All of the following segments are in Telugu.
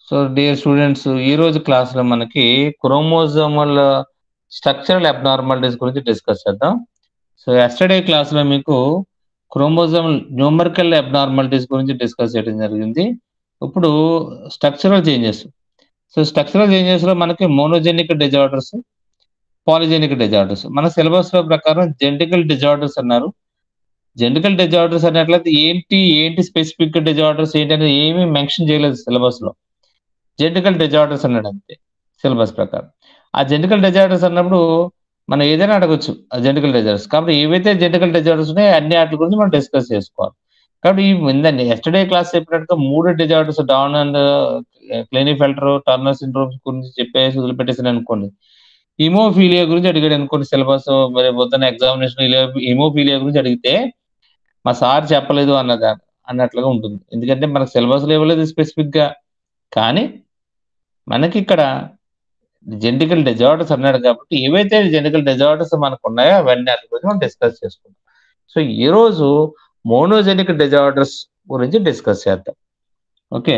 సో డియర్ స్టూడెంట్స్ ఈ రోజు క్లాస్లో మనకి క్రోమోజోమల్ స్ట్రక్చరల్ అబ్నార్మాలిటీస్ గురించి డిస్కస్ చేద్దాం సో ఎస్టర్డే క్లాస్లో మీకు క్రోమోజోమల్ న్యూమరికల్ అబ్నార్మాలిటీస్ గురించి డిస్కస్ చేయడం జరిగింది ఇప్పుడు స్ట్రక్చరల్ చేంజెస్ సో స్ట్రక్చరల్ చేంజెస్లో మనకి మోనోజెనిక్ డిజార్డర్స్ పాలిజెనిక్ డిజార్డర్స్ మన సిలబస్లో ప్రకారం జెంటికల్ డిజార్డర్స్ అన్నారు జెంటికల్ డిజార్డర్స్ అన్నట్లయితే ఏంటి ఏంటి స్పెసిఫిక్ డిజార్డర్స్ ఏంటి అనేది ఏమీ మెన్షన్ చేయలేదు సిలబస్లో జెంటికల్ డిజార్డర్స్ అన్నాడు అంతే సిలబస్ ప్రకారం ఆ జెంటికల్ డిజార్డర్స్ అన్నప్పుడు మనం ఏదైనా అడగొచ్చు ఆ జెంటికల్ డిజార్డర్స్ కాబట్టి ఏవైతే జెంటికల్ డిజార్డర్స్ ఉన్నాయో అన్ని వాటి గురించి మనం డిస్కస్ చేసుకోవాలి కాబట్టి ఈ ఉందండి ఎస్టర్డే క్లాస్ చెప్పినట్టుగా మూడు disorders Down and Klinefelter Turner syndromes గురించి చెప్పేసి వదిలిపెట్టేసాను అనుకోండి హిమోఫీలియా గురించి అడిగాడు అనుకోండి సిలబస్ మరి పొద్దున్న ఎగ్జామినేషన్ హిమోఫీలియా గురించి అడిగితే మా సార్ చెప్పలేదు అన్నదా అన్నట్లుగా ఉంటుంది ఎందుకంటే మనకు సిలబస్ ఇవ్వలేదు స్పెసిఫిక్ గా కానీ మనకి ఇక్కడ జెంటికల్ డిజార్డర్స్ అన్నాడు కాబట్టి ఏవైతే జెంటికల్ డిజార్డర్స్ మనకు ఉన్నాయో అవన్నీ వాటి గురించి మనం డిస్కస్ చేసుకుందాం సో ఈ రోజు మోనోజెనిక్ డిజార్డర్స్ గురించి డిస్కస్ చేద్దాం ఓకే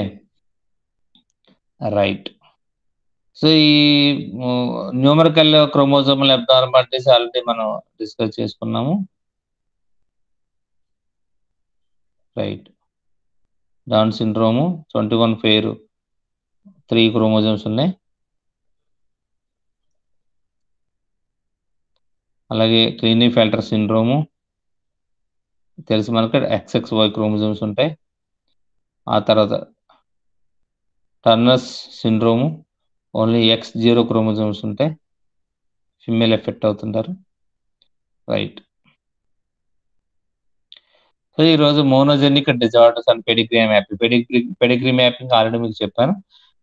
రైట్ సో ఈ న్యూమరికల్ క్రోమోజోమల్ అబ్నార్మాలిటీస్ ఆల్రెడీ మనం డిస్కస్ చేసుకున్నాము right Down syndrome twenty one pair three chromosomes ఉన్నాయి అలాగే క్లీనీ ఫెల్టర్ సిండ్రోము తెలిసి మనకు ఎక్స్ఎక్స్ వై క్రోమోజోమ్స్ ఉంటాయి ఆ తర్వాత Turner's syndrome only X zero chromosomes ఉంటాయి ఫిమేల్ ఎఫెక్ట్ అవుతుంటారు రైట్ సో ఈరోజు monogenic disorders and pedigree mapping pedigree pedigree mapping already మీకు చెప్పాను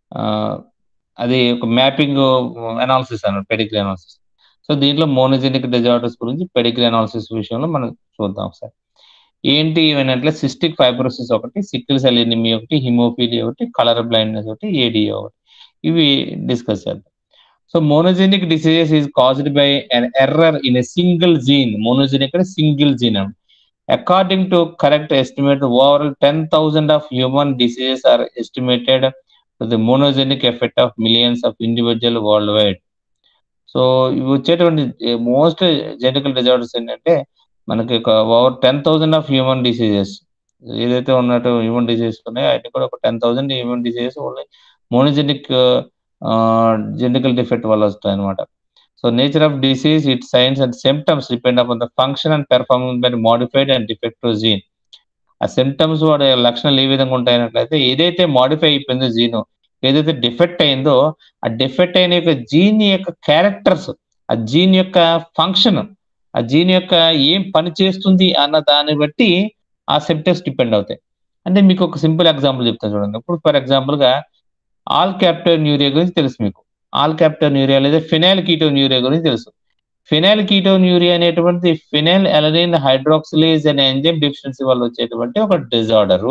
అది ఒక మ్యాపింగ్ అనాలిసిస్ అన్నమాట పెడిగ్రీ అనాలిసిస్ సో దీంట్లో మోనోజెనిక్ డిజార్డర్స్ గురించి పెడిగ్రీ అనాలిసిస్ విషయంలో మనం చూద్దాం ఒకసారి ఏంటి ఇవన్నీ సిస్టిక్ ఫైబ్రోసిస్ ఒకటి సిక్కిల్ సెల్ ఎనిమి ఒకటి హిమోఫీలియా ఒకటి కలర్ బ్లైండ్నెస్ ఒకటి ఏడియో ఒకటి ఇవి డిస్కస్ చేద్దాం so monogenic diseases is caused by an error in a single gene monogenic అంటే సింగిల్ జీన్ అండి according to correct estimate overall 10000 of human diseases are estimated to the monogenic effect of millions of individual worldwide so ఇవి వచ్చేటువంటి మోస్ట్ జెనటికల్ డిజార్డర్స్ ఏంటంటే మనకి ఒక over ten thousand of human diseases ఏదైతే ఉన్నట్టు హ్యూమన్ డిసీజెస్ ఉన్నాయో అయితే కూడా ఒక ten thousand human diseases only monogenic genetical defect వల్ల వస్తాయి అనమాట So nature of disease, its signs and symptoms depend upon the function and performance by modified and defective gene. ఆ సిమ్టమ్స్ వాడి లక్షణాలు ఏ విధంగా ఉంటాయన్నట్లయితే ఏదైతే మాడిఫై అయిపోయిందో జీన్ ఏదైతే డిఫెక్ట్ అయిందో ఆ డిఫెక్ట్ అయిన యొక్క జీన్ యొక్క క్యారెక్టర్స్ ఆ జీన్ యొక్క ఫంక్షన్ ఆ జీన్ యొక్క ఏం పని చేస్తుంది అన్న దాన్ని బట్టి ఆ సిమ్టమ్స్ డిపెండ్ అవుతాయి అంటే మీకు ఒక సింపుల్ ఎగ్జాంపుల్ చెప్తాను చూడండి ఇప్పుడు ఫర్ ఎగ్జాంపుల్ గా ఆల్ క్యాప్టర్ న్యూరియా గురించి తెలుసు మీకు ఆల్ క్యాప్టర్ న్యూరియా లేదా ఫినైల్ కీటో న్యూరియా గురించి తెలుసు ఫినైల్ కీటో న్యూరియా అనేటువంటి ఫినైల్ ఎలనిన్ హైడ్రాక్సిలేజ్ అనే ఎంజైమ్ డెఫిషియన్సీ వల్ల వచ్చేటువంటి ఒక డిజార్డరు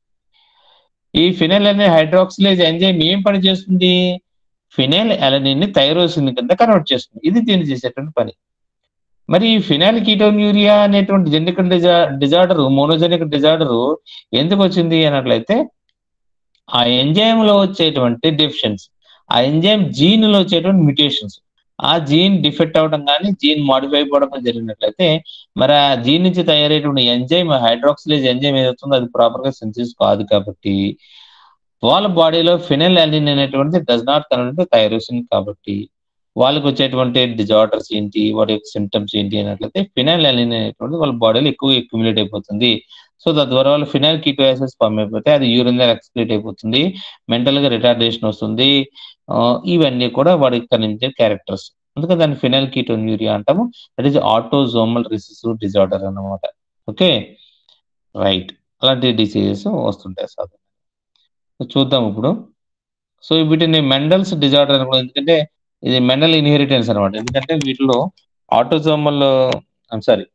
ఈ ఫినైల్ ఎలనిన్ హైడ్రాక్సిలేజ్ ఎంజైమ్ ఏం పని చేస్తుంది ఫినైల్ ఎలనిన్ ని థైరోసిన్ కింద కన్వర్ట్ చేస్తుంది ఇది దీన్ని చేసేటువంటి పని మరి ఈ ఫినైల్ కీటోన్యూరియా అనేటువంటి జెనికల్ డిజా డిజార్డర్ మోనోజెనిక్ డిజార్డర్ ఎందుకు వచ్చింది అన్నట్లయితే ఆ ఎంజైమ్ లో వచ్చేటువంటి డెఫిషియన్సీ ఆ ఎంజైమ్ జీన్ లో వచ్చేటువంటి మ్యూటేషన్స్ ఆ జీన్ డిఫెక్ట్ అవడం కానీ జీన్ మాడిఫై అయిపోవడం జరిగినట్లయితే మరి ఆ జీన్ నుంచి తయారయ్యేటువంటి ఎంజైమ్ హైడ్రాక్సిలేజ్ ఎంజైమ్ ఏదవుతుందో అది ప్రాపర్ గా సెన్సిస్ కాదు కాబట్టి వాళ్ళ బాడీలో ఫినల్ అలిన్ అనేటువంటి డస్ నాట్ కన్వర్ట్ థైరోసిన్ కాబట్టి వాళ్ళకి వచ్చేటువంటి డిజార్డర్స్ ఏంటి వాటి యొక్క సిమ్టమ్స్ ఏంటి అన్నట్లయితే ఫినైల్ అలిన్ అనేటువంటి వాళ్ళ బాడీలో ఎక్కువ అక్యుములేట్ అయిపోతుంది సో తద్వారా వాళ్ళు ఫినైల్ కీటోయాసిస్ ఫామ్ అయిపోతే అది యూరిన్ ఎక్స్క్రీట్ అయిపోతుంది మెంటల్ గా రిటార్డేషన్ వస్తుంది ఇవన్నీ కూడా వాడికి కనిపించే క్యారెక్టర్స్ అందుకని దాన్ని ఫినైల్ కీటోన్యూరియా అంటాము that is autosomal recessive disorder అన్నమాట ఓకే రైట్ అలాంటి డిసీజెస్ వస్తుంటాయి సాధారణంగా చూద్దాం ఇప్పుడు సో వీటిని మెండల్స్ డిజార్డర్ అని ఎందుకంటే ఇది మెండల్ ఇన్హెరిటెన్స్ అనమాట ఎందుకంటే వీటిలో ఆటోజోమల్ సారీ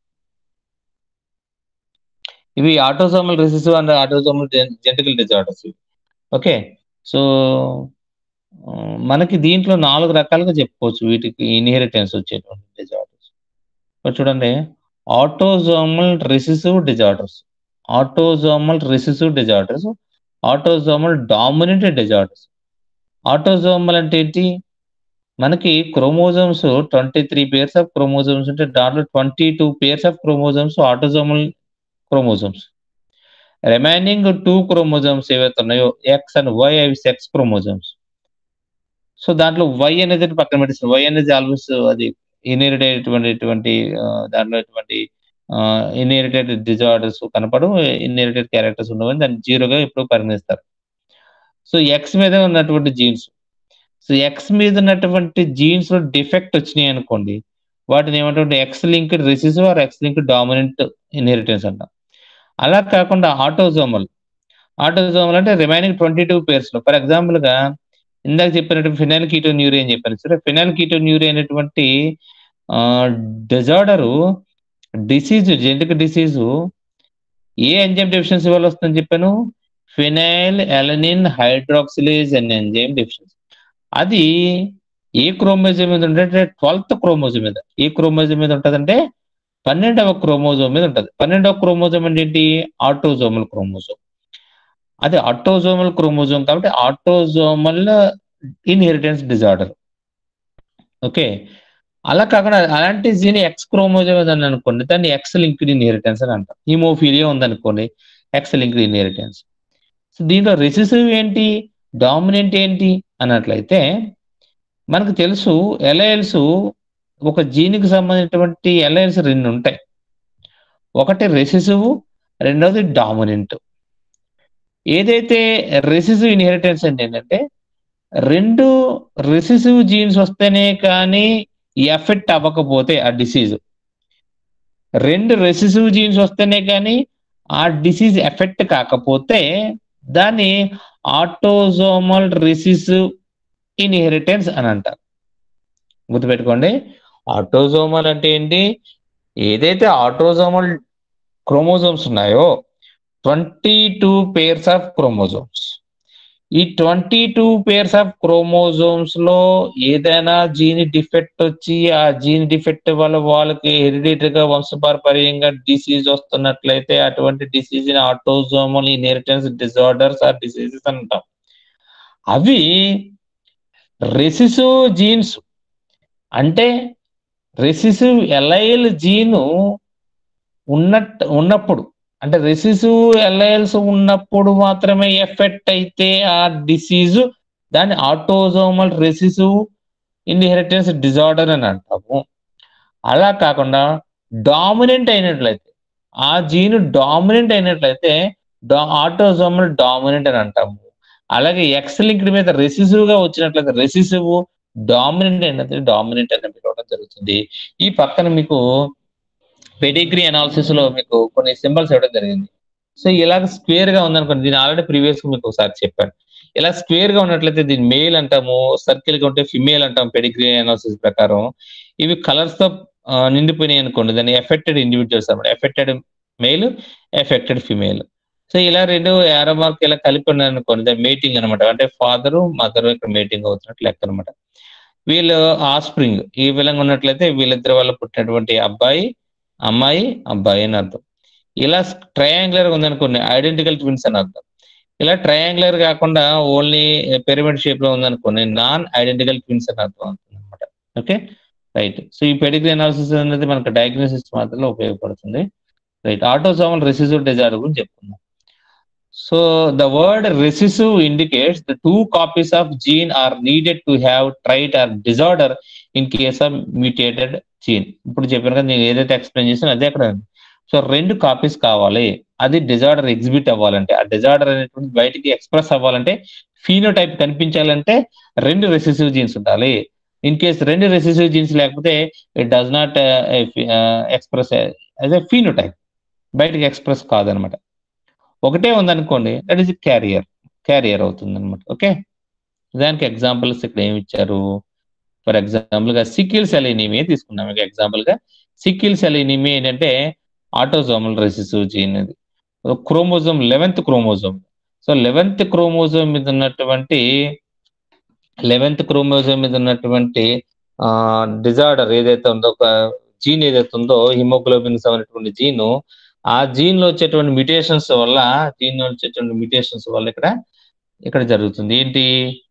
ఇవి autosomal recessive and autosomal genetical disorders ఇవి ఓకే సో మనకి దీంట్లో నాలుగు రకాలుగా చెప్పుకోవచ్చు వీటికి ఇన్హెరిటెన్స్ వచ్చేటువంటి డిజార్డర్స్ చూడండి autosomal recessive disorders autosomal recessive disorders autosomal dominant disorders autosomal అంటే ఏంటి మనకి chromosomes twenty three pairs of chromosomes ఉంటే దాంట్లో twenty two pairs of chromosomes autosomal chromosomes remaining two chromosomes ఏవైతే ఉన్నాయో ఎక్స్ అండ్ వై అవి సెక్స్ క్రోమోజోమ్స్ సో దాంట్లో వై అనేది పక్కన పెట్టేసి వై అనేది ఆల్మోస్ట్ అది ఇన్హెరిటేటువంటి దాంట్లో ఎటువంటి ఇన్హెరిటెడ్ డిజార్డర్స్ కనపడం ఇన్హెరిటెడ్ క్యారెక్టర్స్ ఉండవని దాన్ని జీరోగా ఎప్పుడు పరిగణిస్తారు సో ఎక్స్ మీద ఉన్నటువంటి జీన్స్ సో ఎక్స్ మీద ఉన్నటువంటి జీన్స్ లో డిఫెక్ట్ వచ్చినాయి అనుకోండి వాటిని ఏమంటే X link recessive or X link dominant inheritance అంటాం అలా కాకుండా ఆటోజోమల్ ఆటోజోమల్ అంటే రిమైనింగ్ ట్వంటీ టూ పేర్స్ లో ఫర్ ఎగ్జాంపుల్ గా ఇందాక చెప్పినట్టు ఫినైల్ కీటో న్యూరి అని చెప్పాను సరే ఫినైల్ కీటో న్యూరి అనేటువంటి డిజార్డరు డిసీజ్ జెనటిక్ డిసీజు ఏ ఎంజైమ్ డెఫిషియన్సీ వల్ల వస్తుందని చెప్పాను ఫినైల్ ఎలనిన్ హైడ్రాక్సిలేజ్ అనే ఎంజైమ్ డెఫిషియన్సీ అది ఏ క్రోమోజోమ్ మీద ఉంటే ట్వెల్త్ క్రోమోజోమ్ మీద ఏ క్రోమోజోమ్ మీద ఉంటుందంటే పన్నెండవ క్రోమోజోమ్ మీద ఉంటుంది పన్నెండవ క్రోమోజోమ్ అంటే ఏంటి ఆటోజోమల్ క్రోమోజోమ్ అది ఆటోజోమల్ క్రోమోజోమ్ కాబట్టి ఆటోజోమల్ ఇన్హెరిటెన్స్ డిజార్డర్ ఓకే అలా కాకుండా అలాంటి జీని ఎక్స్ క్రోమోజోమ్ అని అనుకోండి దాన్ని ఎక్స్ లింక్డ్ ఇన్హెరిటెన్స్ అని అంటాం హిమోఫీలియా ఉందనుకోండి ఎక్స్ లింక్డ్ ఇన్హెరిటెన్స్ సో దీంట్లో రెసిసివ్ ఏంటి డామినెంట్ ఏంటి అన్నట్లయితే మనకు తెలుసు ఎలయల్స్ ఒక జీనికి సంబంధించినటువంటి ఎలయల్స్ రెండు ఉంటాయి ఒకటి రెసిసివ్ రెండవది డామినెంట్ ఏదైతే రెసిసివ్ ఇన్హెరిటెన్స్ అంటే ఏంటంటే రెండు రెసిసివ్ జీన్స్ వస్తేనే కానీ ఎఫెక్ట్ అవ్వకపోతే ఆ డిసీజ్ రెండు రెసిసివ్ జీన్స్ వస్తేనే కానీ ఆ డిసీజ్ ఎఫెక్ట్ కాకపోతే దాన్ని ఆటోజోమల్ రెసిసివ్ ఇన్హెరిటెన్స్ అని అంటారు గుర్తుపెట్టుకోండి ఆటోజోమల్ అంటే ఏంటి ఏదైతే ఆటోజోమల్ క్రోమోజోమ్స్ ఉన్నాయో twenty two pairs of chromosomes ఈ twenty two pairs of chromosomes లో ఏదైనా జీని డిఫెక్ట్ వచ్చి ఆ జీని డిఫెక్ట్ వల్ల వాళ్ళకి హెరిడిటరీగా వంశపారపర్యంగా డిసీజ్ వస్తున్నట్లయితే అటువంటి డిసీజ్ ని autosomal inheritance disorders or diseases అంటాం అవి రెసిసివ్ జీన్స్ అంటే రెసిసివ్ ఎలైల్ జీను ఉన్నట్టు ఉన్నప్పుడు అంటే రెసిసివ్ ఎలైల్స్ ఉన్నప్పుడు మాత్రమే ఎఫెక్ట్ అయితే ఆ డిసీజ్ దాన్ని ఆటోజోమల్ రెసిసివ్ ఇన్హెరిటెన్స్ డిజార్డర్ అని అంటాము అలా కాకుండా డామినెంట్ అయినట్లయితే ఆ జీన్ డామినెంట్ అయినట్లయితే ఆటోజోమల్ డామినెంట్ అని అంటాము అలాగే ఎక్స్ లింక్డ్ మీద రెసిసివ్ గా వచ్చినట్లయితే రెసిసివ్ డామినెంట్ అయినట్లయితే డామినెంట్ అని పిలవడం జరుగుతుంది ఈ పక్కన మీకు పెడిగ్రీ అనాలిసిస్ లో మీకు కొన్ని సింబల్స్ ఇవ్వడం జరిగింది సో ఇలాగ స్క్వేర్ గా ఉందనుకోండి దీని ఆల్రెడీ ప్రీవియస్ గా మీకు ఒకసారి చెప్పాను ఇలా స్క్వేర్ గా ఉన్నట్లయితే దీన్ని మేల్ అంటాము సర్కిల్ గా ఉంటే ఫిమేల్ అంటాం పెడిగ్రీ అనాలిసిస్ ప్రకారం ఇవి కలర్స్ తో నిండిపోయినాయి అనుకోండి దాన్ని ఎఫెక్టెడ్ ఇండివిజువల్స్ అనమాట affected male affected female so ఇలా రెండు యారో మార్క్ ఇలా కలిపి ఉన్నాయి అనుకోండి దాని మేటింగ్ అనమాట అంటే ఫాదర్ మదర్ ఇక్కడ మేటింగ్ అవుతున్నట్టు లెక్క అనమాట వీళ్ళు ఆ స్ప్రింగ్ ఈ విధంగా ఉన్నట్లయితే వీళ్ళిద్దరి వల్ల పుట్టినటువంటి అబ్బాయి అమ్మాయి అబ్బాయి అని అర్థం ఇలా ట్రయాంగులర్ ఉందనుకోండి ఐడెంటికల్ ట్విన్స్ అని అర్థం ఇలా ట్రయాంగులర్ కాకుండా ఓన్లీ పిరమిడ్ షేప్ లో ఉందనుకోండి నాన్ ఐడెంటికల్ ట్విన్స్ అని అర్థం అవుతుంది అనమాట ఓకే రైట్ సో ఈ పెడిగ్రీ అనాలిసిస్ అనేది మనకు డయాగ్నోసిస్ మాత్రమే ఉపయోగపడుతుంది రైట్ ఆటోసోమల్ రెసిసివ్ డిజార్డర్ గురించి చెప్పుకుందాం so the word recessive indicates the two copies of gene are needed to have trait or disorder in case of mutated gene ఇప్పుడు చెప్పాను కదా నేను ఏదైతే ఎక్స్ప్లెయిన్ చేసాను అదే అక్కడ సో రెండు కాపీస్ కావాలి అది డిజార్డర్ ఎగ్జిబిట్ అవ్వాలంటే ఆ డిజార్డర్ అనేటువంటి బయటికి ఎక్స్ప్రెస్ అవ్వాలంటే ఫీనోటైప్ కనిపించాలంటే రెండు రెసిసివ్ జీన్స్ ఉండాలి ఇన్ కేస్ రెండు రెసిసివ్ జీన్స్ లేకపోతే it does not express as a phenotype బయటికి ఎక్స్ప్రెస్ కాదనమాట ఒకటే ఉందనుకోండి దట్ ఈస్ క్యారియర్ క్యారియర్ అవుతుంది అనమాట ఓకే దానికి ఎగ్జాంపుల్స్ ఇక్కడ ఏమి ఇచ్చారు ఫర్ ఎగ్జాంపుల్ గా సికిల్ సెల్ ఎనీమియా తీసుకున్నాం మీకు ఎగ్జాంపుల్ గా సికిల్ సెల్ ఎనీమియా ఏంటంటే ఆటోజోమల్ రెసిసివ్ జీన్ అది chromosome eleventh chromosome so eleventh chromosome మీద ఉన్నటువంటి లెవెన్త్ క్రోమోజోమ్ మీద ఉన్నటువంటి డిజార్డర్ ఏదైతే ఉందో ఒక జీన్ ఏదైతే ఉందో హిమోగ్లోబిన్ అనేటువంటి జీను ఆ జీన్ లో వచ్చేటువంటి మ్యూటేషన్స్ వల్ల జీన్ లో వచ్చేటువంటి మ్యూటేషన్స్ వల్ల ఇక్కడ ఇక్కడ జరుగుతుంది ఏంటి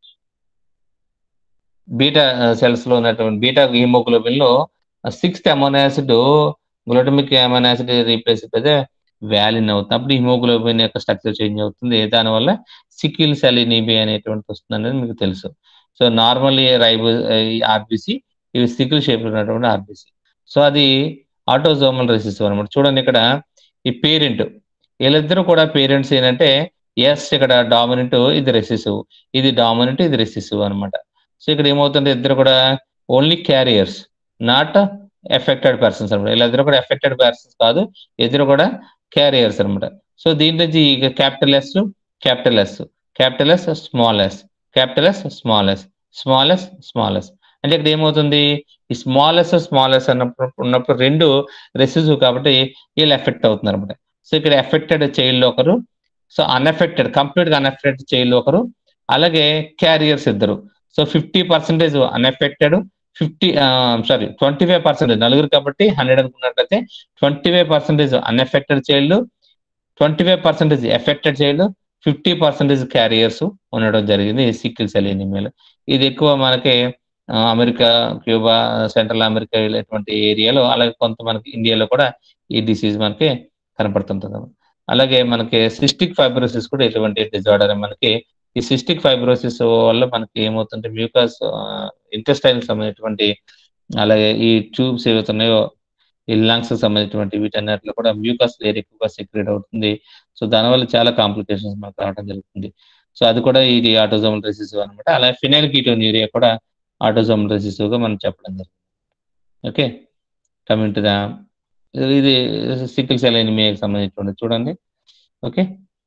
బీటా సెల్స్ లో ఉన్నటువంటి బీటా హిమోగ్లోబిన్ లో sixth amino acid glutamic amino acid replace అయితే వ్యాలిన్ అవుతుంది అప్పుడు హిమోగ్లోబిన్ యొక్క స్ట్రక్చర్ చేంజ్ అవుతుంది దానివల్ల సికిల్ సెల్ ఎనీమియా అనేటువంటి వస్తుంది అనేది మీకు తెలుసు సో నార్మల్ రైబో ఆర్బిసి ఇవి సికిల్ షేప్ ఉన్నటువంటి ఆర్బిసి సో అది ఆటోజోమల్ రెసిసివ్ అనమాట చూడండి ఇక్కడ ఈ పేరెంట్ వీళ్ళిద్దరూ కూడా పేరెంట్స్ ఏంటంటే ఎస్ ఇక్కడ డామినెంట్ ఇది రెసిసివ్ ఇది డామినెంట్ ఇది రెసిసివ్ అనమాట సో ఇక్కడ ఏమవుతుంది ఇద్దరు కూడా only carriers not affected persons అనమాట వీళ్ళిద్దరు కూడా ఎఫెక్టెడ్ పర్సన్స్ కాదు ఇద్దరు కూడా క్యారియర్స్ అనమాట సో దీని నుంచి capital S capital S capital S small S capital S small S small S small S అంటే ఇక్కడ ఏమవుతుంది ఈ స్మాల్ ఎస్ స్మాల్ ఎస్ అన్నప్పుడు ఉన్నప్పుడు రెండు రెసిసివ్ కాబట్టి వీళ్ళు ఎఫెక్ట్ అవుతున్నారు అనమాట సో ఇక్కడ ఎఫెక్టెడ్ చైల్డ్ ఒకరు సో అన్ఎఫెక్టెడ్ కంప్లీట్ గా అన్ఎఫెక్టెడ్ చైల్డ్ ఒకరు అలాగే క్యారియర్స్ ఇద్దరు so fifty percentage unaffected fifty sorry twenty five percentage నలుగురు కాబట్టి హండ్రెడ్ అనుకున్నట్లయితే twenty five percentage unaffected child twenty five percentage affected child fifty percentage carriers ఉండడం జరిగింది సిక్కిల్ సెల్ ఎనిమియాలో ఇది ఎక్కువ మనకి అమెరికా క్యూబా సెంట్రల్ అమెరికా ఇటువంటి ఏరియాలో అలాగే కొంత మనకి ఇండియాలో కూడా ఈ డిసీజ్ మనకి కనపడుతుంటుంది అలాగే మనకి సిస్టిక్ ఫైబ్రోసిస్ కూడా ఇటువంటి డిజార్డర్ మనకి ఈ సిస్టిక్ ఫైబ్రోసిస్ వల్ల మనకి ఏమవుతుంటే మ్యూకస్ ఇంటెస్టైన్ సంబంధించినటువంటి అలాగే ఈ ట్యూబ్స్ ఏవైతున్నాయో ఈ లంగ్స్ సంబంధించినటువంటి వీటన్నిటిలో కూడా మ్యూకస్ లేయర్ ఎక్కువగా సెక్రేట్ అవుతుంది సో దానివల్ల చాలా కాంప్లికేషన్స్ మనకు రావడం జరుగుతుంది సో అది కూడా ఇది ఆటోజోమల్ రెసిసివ్ అనమాట అలాగే ఫినైల్ కీటోన్యూరియా కూడా ఆటోజోమల్ రెసిసివ్ గా మనం చెప్పడం జరిగింది ఓకే కమింగ్ టు ద ఇది సికిల్ సెల్ ఎనిమియాకి సంబంధించినటువంటి చూడండి ఓకే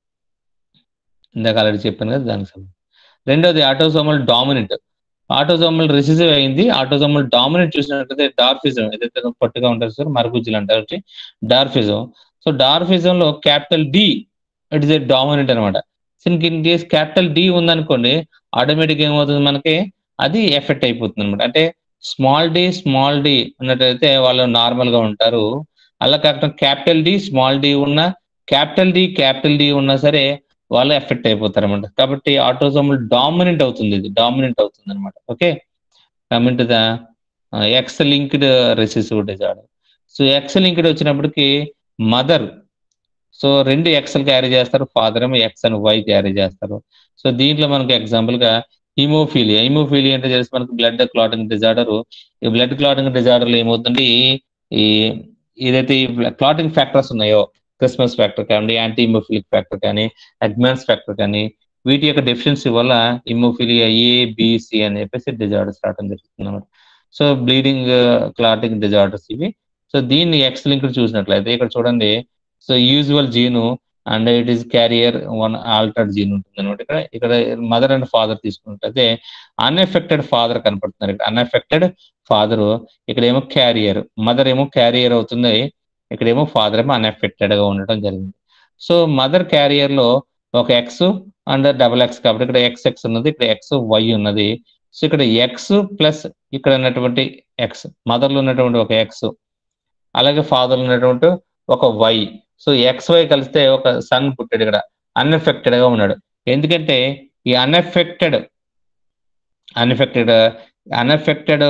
ఇందాక ఆల్రెడీ చెప్పాను కదా దానికి సంబంధించి రెండోది ఆటోజోమల్ డామినెంట్ ఆటోజోమల్ రెసిసివ్ అయింది ఆటోజోమల్ డామినెంట్ చూసినట్లయితే డార్ఫిజం ఏదైతే పట్టుగా ఉంటారు సార్ మరుగుజ్జులు అంటారు డార్ఫిజం సో డార్ఫిజం లో capital D it is a dominant అనమాట ఇన్ కేస్ క్యాపిటల్ డి ఉందనుకోండి ఆటోమేటిక్ ఏమవుతుంది మనకి అది ఎఫెక్ట్ అయిపోతుంది అనమాట అంటే స్మాల్ డి స్మాల్ డి ఉన్నట్టయితే వాళ్ళు నార్మల్ గా ఉంటారు అలా కాకుండా క్యాపిటల్ డి స్మాల్ డి ఉన్న క్యాపిటల్ డి క్యాపిటల్ డి ఉన్నా సరే వాళ్ళు ఎఫెక్ట్ అయిపోతారు అనమాట కాబట్టి ఆటోజోమల్ డామినెంట్ అవుతుంది ఇది డామినెంట్ అవుతుంది అనమాట okay coming to the X linked recessive disorder so X linked వచ్చినప్పటికి మదర్ సో రెండు ఎక్స్లు క్యారీ చేస్తారు ఫాదర్ ఏమో ఎక్స్ అని వై క్యారీ చేస్తారు సో దీంట్లో మనకు ఎగ్జాంపుల్ గా హిమోఫీలియా హిమోఫీలియా అంటే తెలిసి మనకు బ్లడ్ క్లాటింగ్ డిజార్డర్ ఈ బ్లడ్ క్లాటింగ్ డిజార్డర్ ఏమవుతుంది ఈ ఏదైతే ఈ క్లాటింగ్ ఫ్యాక్టర్స్ ఉన్నాయో క్రిస్మస్ ఫ్యాక్టర్ కానీ యాంటీ ఇమోఫిలిక్ ఫ్యాక్టర్ కానీ అడ్వాన్స్ ఫ్యాక్టర్ కానీ వీటి యొక్క డెఫిషియన్సీ వల్ల ఇమోఫిలియా ఏ బిసి అని చెప్పేసి డిజార్డర్స్ రావడం జరుగుతుంది అనమాట సో బ్లీడింగ్ క్లాటింగ్ డిజార్డర్స్ ఇవి సో దీన్ని ఎక్స్ లింక్ చూసినట్లయితే ఇక్కడ చూడండి so usual gene and it is carrier one altered gene ఉంటుంది అనమాట ఇక్కడ ఇక్కడ మదర్ అండ్ ఫాదర్ తీసుకున్నట్లయితే అన్ఎఫెక్టెడ్ ఫాదర్ కనపడుతున్నారు ఇక్కడ అన్ఎఫెక్టెడ్ ఫాదర్ ఇక్కడ ఏమో క్యారియర్ మదర్ ఏమో క్యారియర్ అవుతుంది ఇక్కడేమో ఫాదర్ ఏమో అన్ఎఫెక్టెడ్ గా ఉండటం జరిగింది సో మదర్ క్యారియర్ లో ఒక ఎక్స్ అండ్ డబల్ ఎక్స్ కాబట్టి ఇక్కడ ఎక్స్ ఎక్స్ ఉన్నది ఇక్కడ ఎక్స్ వై ఉన్నది సో ఇక్కడ ఎక్స్ ప్లస్ ఇక్కడ ఉన్నటువంటి ఎక్స్ మదర్ లో ఉన్నటువంటి ఒక ఎక్స్ అలాగే ఫాదర్ ఉన్నటువంటి ఒక వై సో ఎక్స్ వై కలిస్తే ఒక సన్ పుట్టాడు ఇక్కడ అన్ఎఫెక్టెడ్ గా ఉన్నాడు ఎందుకంటే ఈ అన్ఎఫెక్టెడ్ అన్ఎఫెక్టెడ్ అన్ఎఫెక్టెడ్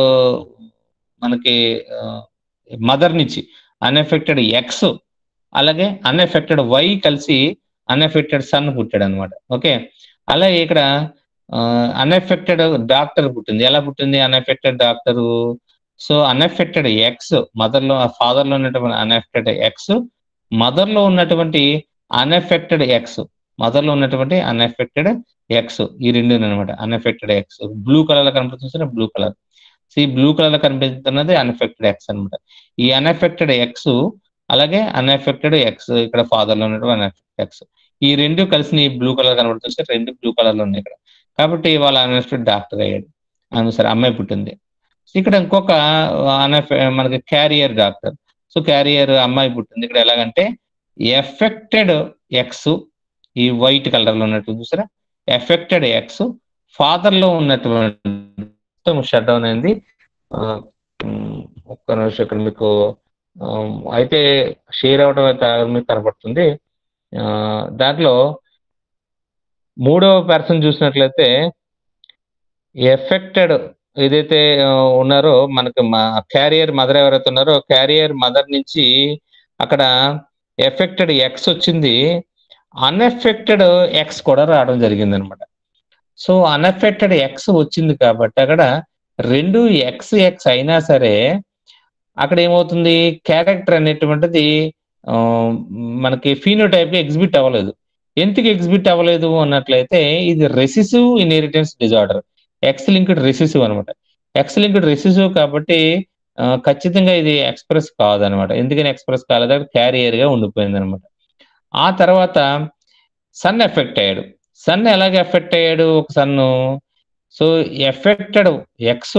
మనకి మదర్ నుంచి అన్ఎఫెక్టెడ్ ఎక్స్ అలాగే అన్ఎఫెక్టెడ్ వై కలిసి అన్ఎఫెక్టెడ్ సన్ పుట్టాడు అనమాట ఓకే అలాగే ఇక్కడ అన్ఎఫెక్టెడ్ డాక్టర్ పుట్టింది ఎలా పుట్టింది unaffected daughter so unaffected X mother లో ఫాదర్ లో ఉన్నటువంటి అన్ఎఫెక్టెడ్ ఎక్స్ మదర్ లో ఉన్నటువంటి అన్ఎఫెక్టెడ్ ఎక్స్ మదర్ లో ఉన్నటువంటి అన్ఎఫెక్టెడ్ ఎక్స్ ఈ రెండు అనమాట అన్ఎఫెక్టెడ్ ఎక్స్ బ్లూ కలర్ లో కనిపిస్తుంది బ్లూ కలర్ ఈ బ్లూ కలర్ లో కనిపిస్తున్నది అన్ఎఫెక్టెడ్ ఎక్స్ అనమాట ఈ అన్ఎఫెక్టెడ్ ఎక్స్ అలాగే అన్ఎఫెక్టెడ్ ఎక్స్ ఇక్కడ ఫాదర్ లో ఉన్నటువంటి అన్ఎఫెక్టెడ్ ఎక్స్ ఈ రెండు కలిసి బ్లూ కలర్ కనబడుతుంది రెండు బ్లూ కలర్ లో ఉన్నాయి ఇక్కడ కాబట్టి వాళ్ళ అన్ఎఫెక్టెడ్ డాక్టర్ అయ్యాడు అవును సరే అమ్మాయి పుట్టింది ఇక్కడ ఇంకొక అన్ఎఫె మనకి క్యారియర్ డాక్టర్ సో క్యారియర్ అమ్మాయి పుట్టింది ఇక్కడ ఎలాగంటే ఎఫెక్టెడ్ ఎక్స్ ఈ వైట్ కలర్ లో ఉన్నట్టు చూసారా ఎఫెక్టెడ్ ఎక్స్ ఫాదర్ లో ఉన్నటువంటి షట్ డౌన్ అయింది ఒక్క నిమిషం ఇక్కడ మీకు ఆ, అయితే షేర్ అవడం అయితే మీకు కనపడుతుంది ఆ, దాంట్లో మూడవ పర్సన్ చూసినట్లయితే ఎఫెక్టెడ్ ఏదైతే ఆ, ఉన్నారో మనకి మా క్యారియర్ మదర్ ఎవరైతే ఉన్నారో క్యారియర్ మదర్ నుంచి అక్కడ ఎఫెక్టెడ్ ఎక్స్ వచ్చింది అన్ఎఫెక్టెడ్ ఎక్స్ కూడా రావడం జరిగింది అనమాట సో అన్ఎఫెక్టెడ్ ఎక్స్ వచ్చింది కాబట్టి అక్కడ రెండు ఎక్స్ ఎక్స్ అయినా సరే అక్కడ ఏమవుతుంది క్యారెక్టర్ అనేటువంటిది ఆ, మనకి ఫీనోటైప్ ఎగ్జిబిట్ అవ్వలేదు ఎందుకు ఎగ్జిబిట్ అవ్వలేదు అన్నట్లయితే ఇది recessive inheritance disorder X linked recessive అనమాట ఎక్స్ లింక్డ్ రెసిసివ్ కాబట్టి ఆ, ఖచ్చితంగా ఇది ఎక్స్ప్రెస్ కాదనమాట ఎందుకని ఎక్స్ప్రెస్ కాలేదు అక్కడ క్యారియర్ గా ఉండిపోయింది అనమాట ఆ తర్వాత సన్ ఎఫెక్ట్ అయ్యాడు సన్ ఎలాగ ఎఫెక్ట్ అయ్యాడు ఒక సన్ను సో ఎఫెక్టెడ్ ఎక్స్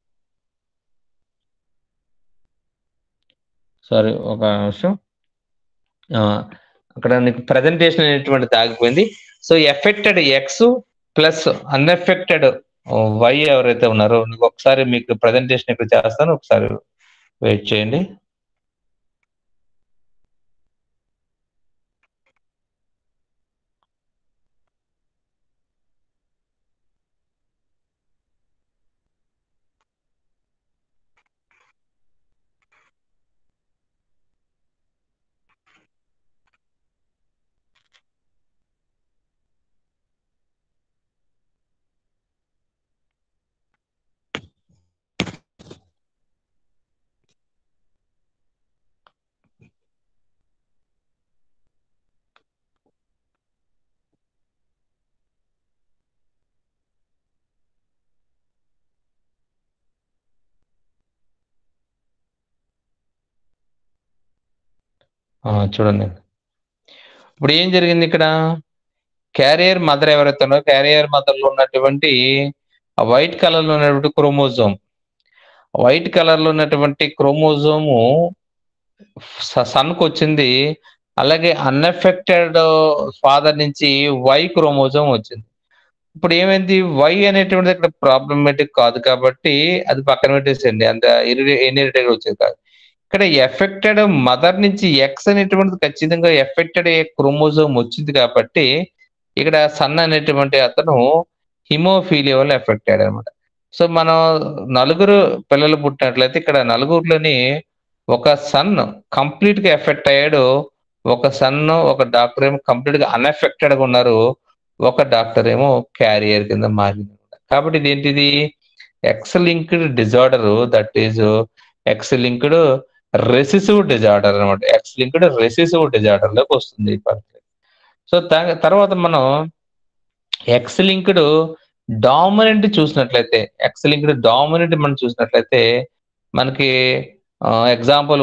సారీ ఒక నిమిషం ఆ, అక్కడ నీకు ప్రజెంటేషన్ అనేటువంటిది ఆగిపోయింది so affected X plus unaffected Y ఎవరైతే ఉన్నారో నీకు ఒకసారి మీకు ప్రజెంటేషన్ ఇక్కడ చేస్తాను ఒకసారి వెయిట్ చేయండి ఆ, చూడండి ఇప్పుడు ఏం జరిగింది ఇక్కడ క్యారియర్ మదర్ ఎవరైతే ఉన్నారో క్యారియర్ మదర్ లో ఉన్నటువంటి ఆ వైట్ కలర్ లో ఉన్నటువంటి క్రోమోజోమ్ వైట్ కలర్ లో ఉన్నటువంటి క్రోమోజోము సన్ కు వచ్చింది అలాగే అన్ఎఫెక్టెడ్ ఫాదర్ నుంచి వై క్రోమోజోమ్ వచ్చింది ఇప్పుడు ఏమైంది వై అనేటువంటిది ఇక్కడ ప్రాబ్లమేటిక్ కాదు కాబట్టి అది పక్కన పెట్టేసేయండి అంత ఇన్హెరిటెడ్ వచ్చేది కాదు ఇక్కడ ఎఫెక్టెడ్ మదర్ నుంచి ఎక్స్ అనేటువంటిది ఖచ్చితంగా ఎఫెక్టెడ్ క్రోమోజోమ్ వచ్చింది కాబట్టి ఇక్కడ సన్ అనేటువంటి అతను హిమోఫీలియా వల్ల ఎఫెక్ట్ అయ్యాడు అనమాట సో మనం నలుగురు పిల్లలు పుట్టినట్లయితే ఇక్కడ నలుగురిలోని ఒక సన్ కంప్లీట్ గా ఎఫెక్ట్ అయ్యాడు ఒక సన్ ఒక డాక్టర్ ఏమో కంప్లీట్ గా అన్ఎఫెక్టెడ్ గా ఉన్నారు ఒక డాక్టర్ ఏమో క్యారియర్ కింద మారింది కాబట్టి ఇదేంటిది X linked disorder that is X linked recessive disorder అనమాట ఎక్స్ లింక్డ్ రెసిసివ్ డిజార్డర్ లోకి వస్తుంది ఈ పరిస్థితి సో తర్వాత మనం ఎక్స్ లింక్డ్ డామినెంట్ చూసినట్లయితే ఎక్స్ లింక్డ్ డామినెంట్ మనం చూసినట్లయితే మనకి ఎగ్జాంపుల్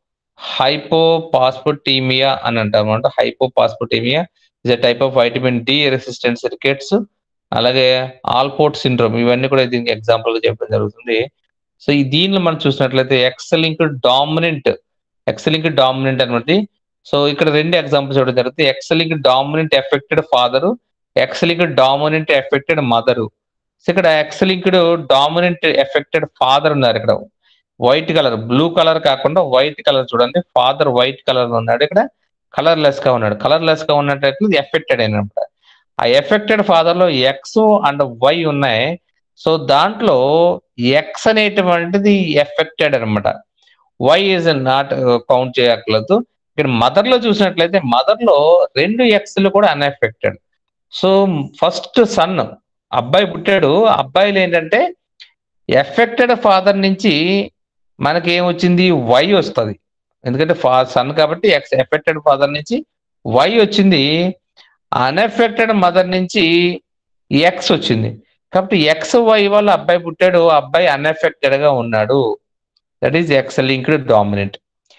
హైపోపాస్పోటీమియా అని అంటాం అనమాట hypophosphatemia is a type of vitamin D resistant rickets అలాగే ఆల్పోర్ట్ సిండ్రోమ్ ఇవన్నీ కూడా దీనికి ఎగ్జాంపుల్ చెప్పడం జరుగుతుంది సో ఈ దీనిలో మనం చూసినట్లయితే X linked dominant X linked dominant అనమాట సో ఇక్కడ రెండు ఎగ్జాంపుల్స్ ఇవ్వడం జరుగుతుంది X linked dominant affected father X linked dominant affected mother so ఇక్కడ X linked dominant affected father ఉన్నారు ఇక్కడ వైట్ కలర్ బ్లూ కలర్ కాకుండా వైట్ కలర్ చూడండి ఫాదర్ వైట్ కలర్ లో ఉన్నాడు ఇక్కడ కలర్ లెస్ గా ఉన్నాడు కలర్ లెస్ గా ఉన్నట్టు ఎఫెక్టెడ్ అయినప్పుడు ఆ ఎఫెక్టెడ్ ఫాదర్ లో ఎక్స్ అండ్ వై ఉన్నాయి సో దాంట్లో ఎక్స్ అనేటువంటిది ఎఫెక్టెడ్ అనమాట వై ఇస్ నాట్ కౌంట్ చేయక్కర్లేదు ఇక్కడ మదర్ లో చూసినట్లయితే మదర్ లో రెండు ఎక్స్ లు కూడా అన్ఎఫెక్టెడ్ సో ఫస్ట్ సన్ అబ్బాయి పుట్టాడు అబ్బాయిలు ఏంటంటే ఎఫెక్టెడ్ ఫాదర్ నుంచి మనకి ఏమొచ్చింది వై వస్తుంది ఎందుకంటే ఫా సన్ కాబట్టి ఎక్స్ ఎఫెక్టెడ్ ఫాదర్ నుంచి వై వచ్చింది అన్ఎఫెక్టెడ్ మదర్ నుంచి ఎక్స్ వచ్చింది కాబట్టి ఎక్స్ వై వల్ల అబ్బాయి పుట్టాడు అబ్బాయి అన్ఎఫెక్టెడ్ గా ఉన్నాడు that is X linked dominant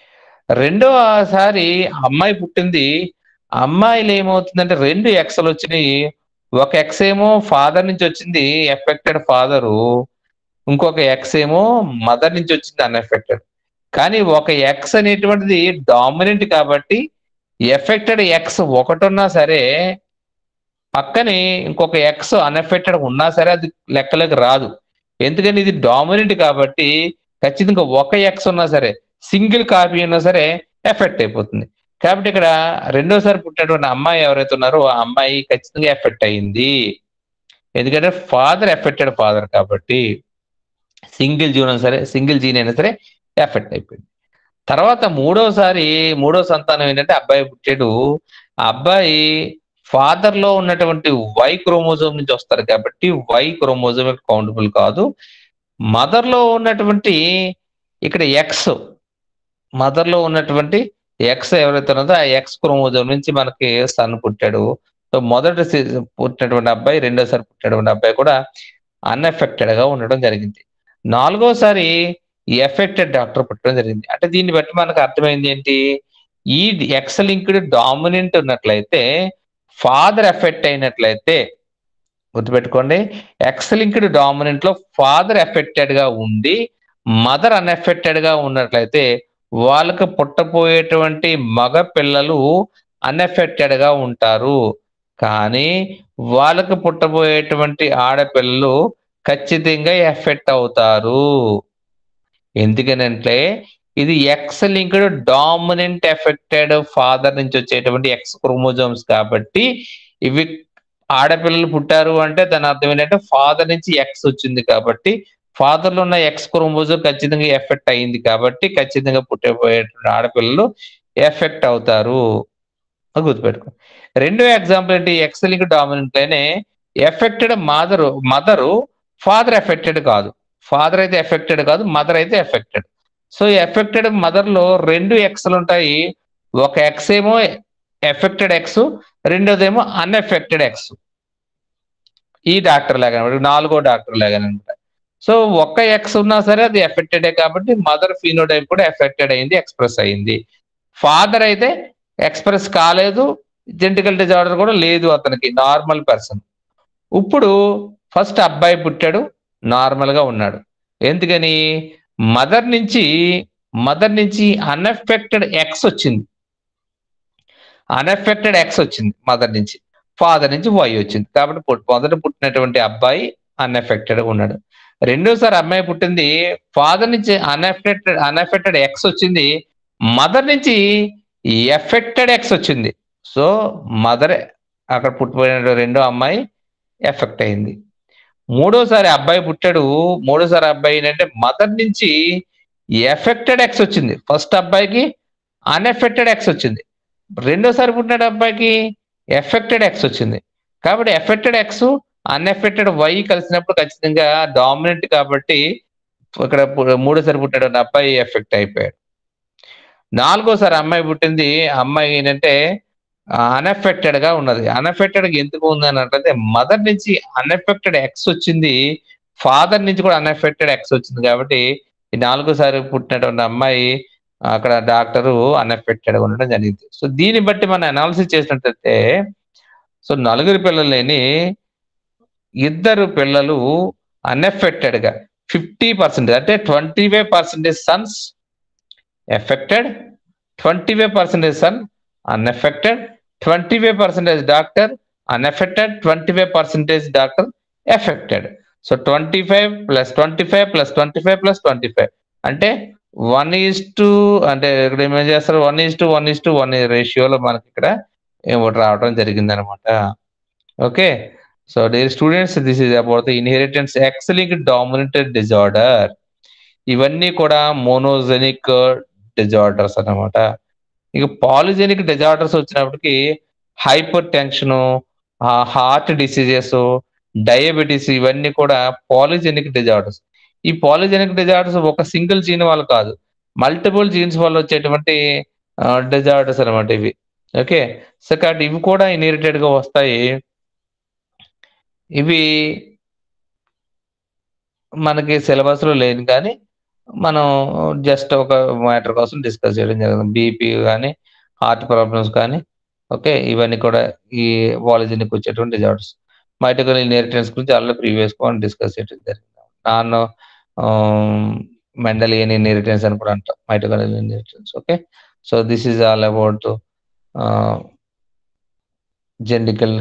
రెండోసారి అమ్మాయి పుట్టింది అమ్మాయిలు ఏమవుతుందంటే రెండు ఎక్స్లు వచ్చినాయి ఒక ఎక్స్ ఏమో ఫాదర్ నుంచి వచ్చింది ఎఫెక్టెడ్ ఫాదరు ఇంకొక ఎక్స్ ఏమో మదర్ నుంచి వచ్చింది అన్ఎఫెక్టెడ్ కానీ ఒక ఎక్స్ అనేటువంటిది డామినెంట్ కాబట్టి ఎఫెక్టెడ్ ఎక్స్ ఒకటున్నా సరే పక్కనే ఇంకొక ఎక్స్ అన్ఎఫెక్టెడ్ ఉన్నా సరే అది లెక్కలోకి రాదు ఎందుకని ఇది డామినెంట్ కాబట్టి ఖచ్చితంగా ఒక ఎక్స్ ఉన్నా సరే సింగిల్ కాపీ అయినా సరే ఎఫెక్ట్ అయిపోతుంది కాబట్టి ఇక్కడ రెండోసారి పుట్టినటువంటి అమ్మాయి ఎవరైతే ఉన్నారో ఆ అమ్మాయి ఖచ్చితంగా ఎఫెక్ట్ అయింది ఎందుకంటే ఫాదర్ ఎఫెక్టెడ్ ఫాదర్ కాబట్టి సింగిల్ జీన్ అయినా సరే సింగిల్ జీన్ అయినా సరే ఎఫెక్ట్ అయిపోయింది తర్వాత మూడోసారి మూడో సంతానం ఏంటంటే అబ్బాయి పుట్టాడు ఆ అబ్బాయి ఫాదర్ లో ఉన్నటువంటి వై క్రోమోజోమ్ నుంచి వస్తారు కాబట్టి వై క్రోమోజోమ్ కౌంటబుల్ కాదు మదర్ లో ఉన్నటువంటి ఇక్కడ ఎక్స్ మదర్ లో ఉన్నటువంటి ఎక్స్ ఎవరైతే ఉన్నదో ఆ ఎక్స్ క్రోమోజోమ్ నుంచి మనకి సన్ పుట్టాడు సో మొదటి పుట్టినటువంటి అబ్బాయి రెండోసారి పుట్టినటువంటి అబ్బాయి కూడా అన్ఎఫెక్టెడ్ గా ఉండడం జరిగింది నాలుగోసారి ఎఫెక్టెడ్ డాక్టర్ పుట్టడం జరిగింది అంటే దీన్ని బట్టి మనకు అర్థమైంది ఏంటి ఈ ఎక్స్ లింక్డ్ డామినెంట్ ఉన్నట్లయితే ఫాదర్ ఎఫెక్ట్ అయినట్లయితే గుర్తుపెట్టుకోండి ఎక్స్ లింక్డ్ డామినెంట్ లో ఫాదర్ ఎఫెక్టెడ్ గా ఉండి మదర్ అన్ఎఫెక్టెడ్ గా ఉన్నట్లయితే వాళ్ళకి పుట్టపోయేటువంటి మగ పిల్లలు అన్ఎఫెక్టెడ్ గా ఉంటారు కానీ వాళ్ళకి పుట్టబోయేటువంటి ఆడపిల్లలు ఖచ్చితంగా ఎఫెక్ట్ అవుతారు ఎందుకనంటే ఇది X linked dominant affected father నుంచి వచ్చేటువంటి ఎక్స్ క్రోమోజోమ్స్ కాబట్టి ఇవి ఆడపిల్లలు పుట్టారు అంటే దాని అర్థం ఏంటంటే ఫాదర్ నుంచి ఎక్స్ వచ్చింది కాబట్టి ఫాదర్ లో ఉన్న ఎక్స్ క్రోమోజోమ్ ఖచ్చితంగా ఎఫెక్ట్ అయింది కాబట్టి ఖచ్చితంగా పుట్టబోయేటువంటి ఆడపిల్లలు ఎఫెక్ట్ అవుతారు గుర్తుపెట్టుకో రెండో ఎగ్జాంపుల్ ఏంటి ఎక్స్ లింక్ డామినెంట్ లోనే affected mother mother father affected కాదు ఫాదర్ అయితే ఎఫెక్టెడ్ కాదు మదర్ అయితే ఎఫెక్టెడ్ సో ఎఫెక్టెడ్ మదర్ లో రెండు ఎక్స్లు ఉంటాయి ఒక ఎక్స్ ఏమో ఎఫెక్టెడ్ ఎక్స్ రెండోదేమో అన్ఎఫెక్టెడ్ ఎక్స్ ఈ డాక్టర్ లాగా నాలుగో డాక్టర్ లాగా అనమాట సో ఒక్క ఎక్స్ ఉన్నా సరే అది ఎఫెక్టెడే కాబట్టి మదర్ ఫీనోటైప్ కూడా ఎఫెక్టెడ్ అయింది ఎక్స్ప్రెస్ అయింది ఫాదర్ అయితే ఎక్స్ప్రెస్ కాలేదు జెంటికల్ డిజార్డర్ కూడా లేదు అతనికి నార్మల్ పర్సన్ ఇప్పుడు ఫస్ట్ అబ్బాయి పుట్టాడు నార్మల్ గా ఉన్నాడు ఎందుకని మదర్ నుంచి మదర్ నుంచి అన్ఎఫెక్టెడ్ ఎక్స్ వచ్చింది అన్ఎఫెక్టెడ్ ఎక్స్ వచ్చింది మదర్ నుంచి ఫాదర్ నుంచి వై వచ్చింది కాబట్టి మొదట పుట్టినటువంటి అబ్బాయి అన్ఎఫెక్టెడ్ ఉన్నాడు రెండోసారి అమ్మాయి పుట్టింది ఫాదర్ నుంచి అన్ఎఫెక్టెడ్ అన్ఎఫెక్టెడ్ ఎక్స్ వచ్చింది మదర్ నుంచి ఎఫెక్టెడ్ ఎక్స్ వచ్చింది సో మదర్ అక్కడ పుట్టిపోయిన రెండో అమ్మాయి ఎఫెక్ట్ అయింది మూడోసారి అబ్బాయి పుట్టాడు మూడోసారి అబ్బాయి ఏంటంటే మదర్ నుంచి ఎఫెక్టెడ్ ఎక్స్ వచ్చింది ఫస్ట్ అబ్బాయికి అన్ఎఫెక్టెడ్ ఎక్స్ వచ్చింది రెండోసారి పుట్టిన అబ్బాయికి ఎఫెక్టెడ్ ఎక్స్ వచ్చింది కాబట్టి ఎఫెక్టెడ్ ఎక్స్ అన్ఎఫెక్టెడ్ వై కలిసినప్పుడు ఖచ్చితంగా డామినెంట్ కాబట్టి ఇక్కడ మూడోసారి పుట్టాడు అబ్బాయి ఎఫెక్ట్ అయిపోయాడు నాలుగోసారి అమ్మాయి పుట్టింది అమ్మాయి ఏంటంటే అన్ఎఫెక్టెడ్ గా ఉన్నది అన్ఎఫెక్టెడ్ ఎందుకు ఉంది అని అంటే మదర్ నుంచి అన్ఎఫెక్టెడ్ ఎక్స్ వచ్చింది ఫాదర్ నుంచి కూడా అన్ఎఫెక్టెడ్ ఎక్స్ వచ్చింది కాబట్టి ఈ నాలుగోసారి పుట్టినటువంటి అమ్మాయి అక్కడ డాక్టరు అన్ఎఫెక్టెడ్ ఉండడం జరిగింది సో దీన్ని బట్టి మనం అనాలిసిస్ చేసినట్లయితే సో నలుగురు పిల్లలు లేని ఇద్దరు పిల్లలు అన్ఎఫెక్టెడ్ గా ఫిఫ్టీ పర్సెంటేజ్ అంటే twenty five percentage sons affected twenty five percentage son unaffected twenty five percentage daughter unaffected twenty five percentage daughter affected so twenty five plus twenty five plus twenty five plus twenty five అంటే వన్ ఈజ్ టు అంటే ఇక్కడ ఏం చేస్తారు one is to one is to one రేషియోలో మనకి ఇక్కడ ఏమిటి రావడం జరిగింది అనమాట okay so dear students this is about the inheritance excelling dominated disorder ఇవన్నీ కూడా మోనోజెనిక్ డిజార్డర్స్ అన్నమాట ఇక పాలిజెనిక్ డిజార్డర్స్ వచ్చినప్పటికి hypertension heart diseases diabetes ఇవన్నీ కూడా పాలిజెనిక్ డిజార్డర్స్ ఈ పాలిజెనిక్ డిజార్డర్స్ ఒక సింగిల్ జీన్ వల్ల కాదు మల్టిపుల్ జీన్స్ వల్ల వచ్చేటువంటి డిజార్డర్స్ అనమాట ఇవి ఓకే సో కాబట్టి ఇవి కూడా ఇన్హెరిటెడ్ గా వస్తాయి ఇవి మనకి సిలబస్ లో లేదు కానీ మనం జస్ట్ ఒక మ్యాటర్ కోసం డిస్కస్ చేయడం జరిగింది బీపీ కానీ హార్ట్ ప్రాబ్లమ్స్ కానీ ఓకే ఇవన్నీ కూడా ఈ వాలజీనికి వచ్చేటువంటి డిజార్డర్స్ మైటోకల్ ఇన్హెరిటెన్స్ గురించి ఆల్రెడీ ప్రీవియస్ గా డిస్కస్ చేయడం జరిగింది నాన్ మెండలియన్ ఇన్హెరిటెన్స్ అని కూడా అంటాం మైటోకల్ inheritance okay so this is all about genetical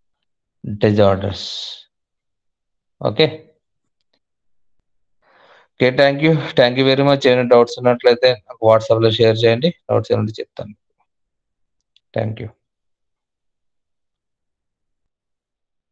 disorders okay okay thank you thank you very much ఏమైనా డౌట్స్ ఉన్నట్లయితే నాకు వాట్సాప్లో షేర్ చేయండి డౌట్స్ ఏమైనా చెప్తాను థ్యాంక్ యూ